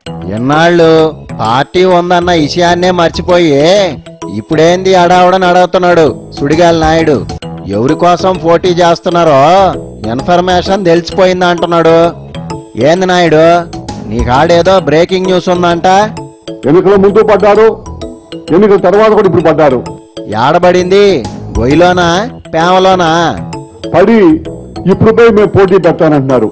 ఎన్నాళ్ళు పార్టీ ఉందన్న విషయాన్నే మర్చిపోయి ఇప్పుడేంది అడావుడని అడుగుతున్నాడు సుడిగాలి నాయుడు ఎవరి కోసం పోటీ చేస్తున్నారో ఇన్ఫర్మేషన్ తెలిసిపోయింది అంటున్నాడు ఏంది నాయుడు నీ కాడేదో బ్రేకింగ్ న్యూస్ ఉందంట ఎన్నికల ముందు పడ్డారు ఎన్నికల తర్వాత కూడా ఇప్పుడు పడ్డారు యాడబడింది గొయ్యిలోనా పేమలోనా పడి ఇప్పుడు పోయి మేము పోటీ పెట్టానంటున్నారు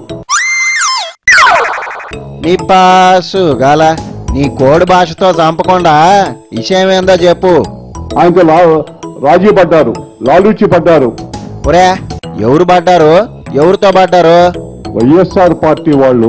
నీ పాసు గాల నీ కోడి భాషతో చంపకుండా విషయం ఏందో చెప్పు ఆయనతో లా రాజీ పడ్డారు లాలూచి పడ్డారు ఒరే ఎవరు పడ్డారు ఎవరితో పడ్డారు వైఎస్ఆర్ పార్టీ వాళ్ళు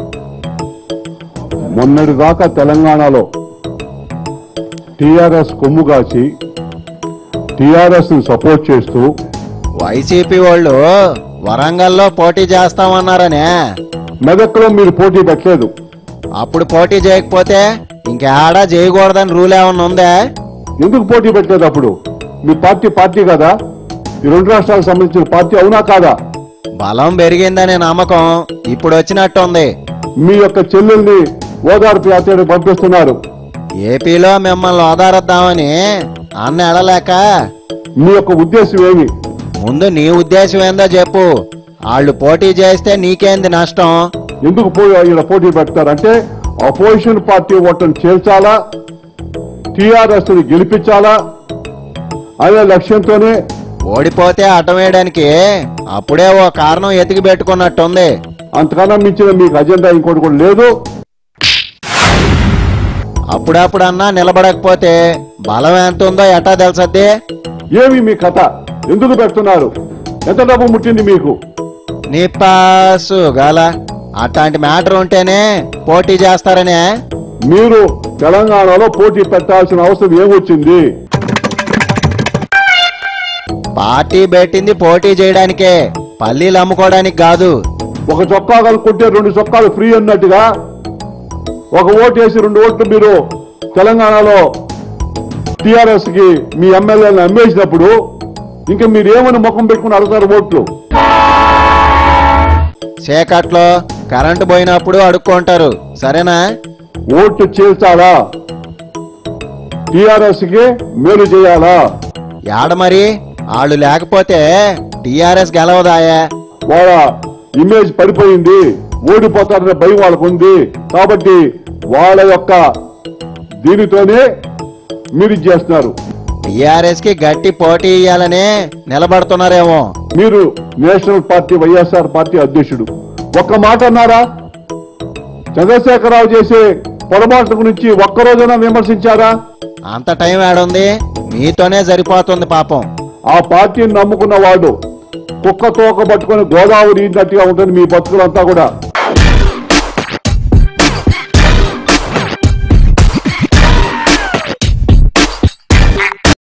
మొన్నటి దాకా తెలంగాణలో టిఆర్ఎస్ కొమ్ము కాచి టిఆర్ఎస్ ని సపోర్ట్ చేస్తూ వైసీపీ వాళ్ళు వరంగల్లో పోటీ చేస్తామన్నారనే మెదక్లో మీరు పోటీ పెట్టలేదు అప్పుడు పోటీ చేయకపోతే ఇంకేడా చేయకూడదని రూల్ ఏమన్నా ఉందా ఎందుకు పోటీ పెట్టలేదు అప్పుడు మీ పార్టీ పార్టీ కదా ఈ రెండు రాష్ట్రాలకు సంబంధించిన పార్టీ అవునా కాదా బలం పెరిగిందనే నమ్మకం ఇప్పుడు వచ్చినట్టుంది మీ యొక్క చెల్లెల్ని ఓదార్పు యాత్రకు పంపిస్తున్నారు ఏపీలో మిమ్మల్ని ఓదారద్దామని అన్న ఎడలేక మీ యొక్క ఉద్దేశం ఏమి ముందు నీ ఉద్దేశం ఏందో చెప్పు వాళ్ళు పోటీ చేస్తే నీకేంది నష్టం ఎందుకు పోయి ఈయన పోటీ పెడతారంటే అపోజిషన్ పార్టీ ఓట్లను చేర్చాలా టిఆర్ఎస్ ని గెలిపించాలా అనే లక్ష్యంతోనే ఓడిపోతే అటమేయడానికి అప్పుడే ఓ కారణం ఎతికి పెట్టుకున్నట్టుంది అంతకన్నా మించిన మీకు అజెండా ఇంకోటి కూడా లేదు అప్పుడప్పుడన్నా నిలబడకపోతే బలం ఎంత ఉందో ఎట్టా తెలుసద్ది ఏమి మీ కథ ఎందుకు పెడుతున్నారు ఎంత డబ్బు ముట్టింది మీకు నీ పాసు గాల అట్లాంటి మ్యాటర్ ఉంటేనే పోటీ చేస్తారనే మీరు తెలంగాణలో పోటీ పెట్టాల్సిన అవసరం ఏమొచ్చింది పార్టీ పెట్టింది పోటీ చేయడానికే పల్లీలు అమ్ముకోవడానికి కాదు ఒక చొక్కా కొనుక్కుంటే రెండు చొక్కాలు ఫ్రీ అన్నట్టుగా ఒక ఓటు వేసి రెండు ఓట్లు మీరు తెలంగాణలో టిఆర్ఎస్ కి మీ ఎమ్మెల్యేలను అమ్మేసినప్పుడు ఇంకా మీరు ఏమని ముఖం పెట్టుకుని అడుగుతారు ఓట్లు చీకట్లో కరెంటు పోయినప్పుడు అడుక్కుంటారు సరేనా ఓట్లు చేల్చాలా టిఆర్ఎస్ కి మేలు చేయాలా యాడ మరి వాళ్ళు లేకపోతే టిఆర్ఎస్ గెలవదాయే వాళ్ళ ఇమేజ్ పడిపోయింది ఓడిపోతారనే భయం వాళ్ళకు ఉంది కాబట్టి వాళ్ళ యొక్క దీనితోనే మీరు ఇది చేస్తున్నారు టిఆర్ఎస్ కి గట్టి పోటీ ఇయ్యాలనే నిలబడుతున్నారేమో మీరు నేషనల్ పార్టీ వైఎస్ఆర్ పార్టీ అధ్యక్షుడు ఒక్క మాట అన్నారా చంద్రశేఖరరావు చేసే పొరపాట్ల గురించి ఒక్కరోజైనా విమర్శించారా అంత టైం ఏడుంది మీతోనే సరిపోతుంది పాపం ఆ పార్టీని నమ్ముకున్న వాడు కుక్క తోక పట్టుకొని గోదావరి ఈదినట్టుగా ఉంటుంది మీ బతుకులంతా కూడా